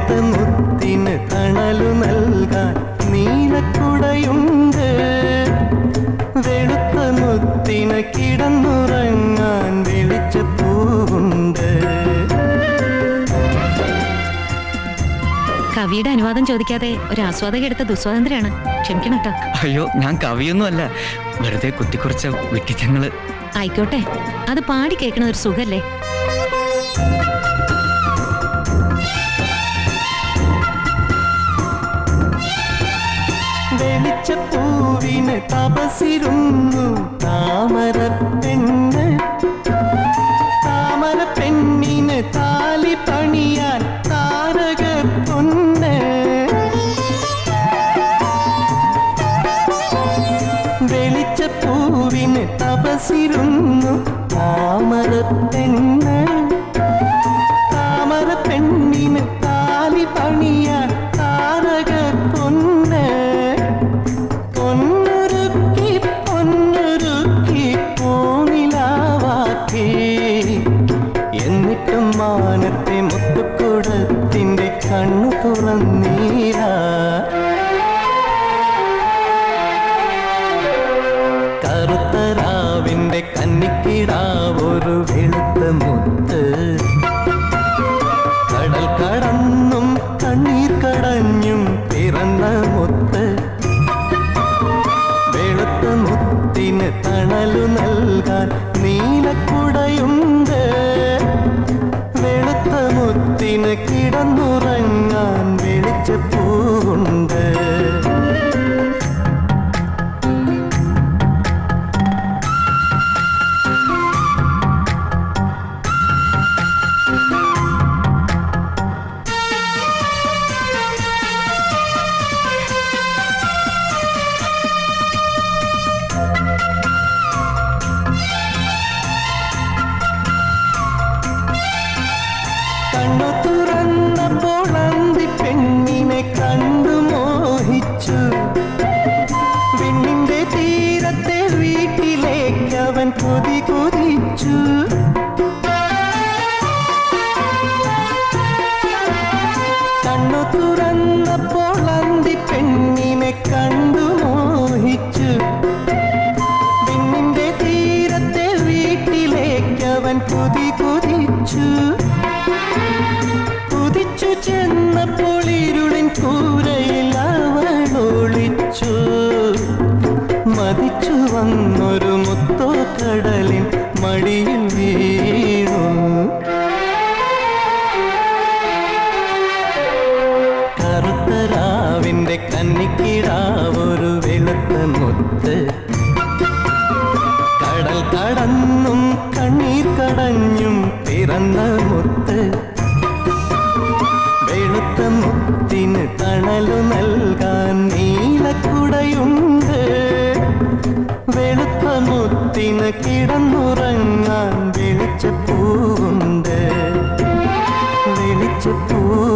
വെളുത്ത മുത്തിന് തണലു നൽകാൻ നീലക്കുടയുണ്ട് വെളുത്ത മുത്തിന് കിടന്നുറങ്ങാൻ വെളിച്ചപ്പൂവുണ്ട് കവിയുടെ അനുവാദം ചോദിക്കാതെ ഒരു ആസ്വാദക എടുത്ത ദുസ്വാതന്ത്ര്യമാണ് ക്ഷമിക്കണം കേട്ടോ അയ്യോ ഞാൻ കവിയൊന്നുമല്ല വെറുതെ കുത്തിക്കുറച്ച വിട്ടിത്തങ്ങള് ആയിക്കോട്ടെ അത് പാടി കേൾക്കണ ഒരു സുഖല്ലേ വെളിച്ചപ്പൂവിന് തപസിരുന്നു താമര പെണ്ണ് താമര പെണ്ണിന് താലി പണിയാൻ താരക പൊന്ന് വെളിച്ചപ്പൂവിന് തപസിരുന്നു താമര പെണ്ണ് താമര പെണ്ണിന് താലി പണിയാൻ താരക പൊന്ന് പൊന്നുരുക്കി പൊന്നുരുക്കി പൂനിലാവാക്കി എന്നിട്ടും മാനത്തെ മുത്തുക്കുടത്തിന്റെ കണ്ണു തുറന്നീരാ കറുത്ത രാവിന്റെ കന്നിക്കിടാവൊരു വെളുത്ത മുത്ത് കടൽ കടന്നും കണ്ണീർ കടഞ്ഞും പിറന്ന മുത്ത് വെളുത്ത മുത്തിന് തണലു നൽകാൻ നീലക്കുടയുണ്ട് വെളുത്ത മുത്തിന് കിടന്നുറങ്ങാൻ വെളിച്ചപ്പൂവുണ്ട് കണ്ണു തുറന്നപ്പോൾ അന്തി പെണ്ണിനെ കണ്ടു മോഹിച്ചു പെണ്ണിന്റെ തീരത്തെ വീട്ടിലേക്ക് അവൻ കൊതി കൊതിച്ചു കണ്ണു തുറന്നപ്പോൾ അന്തി പെണ്ണിനെ കണ്ടു മോഹിച്ചു പെണ്ണിന്റെ തീരത്തെ വീട്ടിലേക്ക് അവൻ കൊതി കൊതിച്ചു കുതിച്ചു ചെന്നപ്പോൾ ഇരുളിൻ കൂരയിൽ അവൾ ഒളിച്ചു മതിച്ചു വന്നൊരു മുത്തോ കടലിൻ മടിയിൽ വീണു കറുത്ത രാവിന്റെ കന്നിക്കിടാവൊരു വെളുത്ത മുത്ത് കടൽ കടന്നും കണ്ണീർ കടഞ്ഞും പിറന്ന മുത്ത് വെളുത്ത മുത്തിന് തണലു നൽകാൻ നീലക്കുടയുണ്ട് വെളുത്ത മുത്തിന് കിടന്നുറങ്ങാൻ വെളിച്ചപ്പൂവുണ്ട് വെളിച്ചപ്പൂ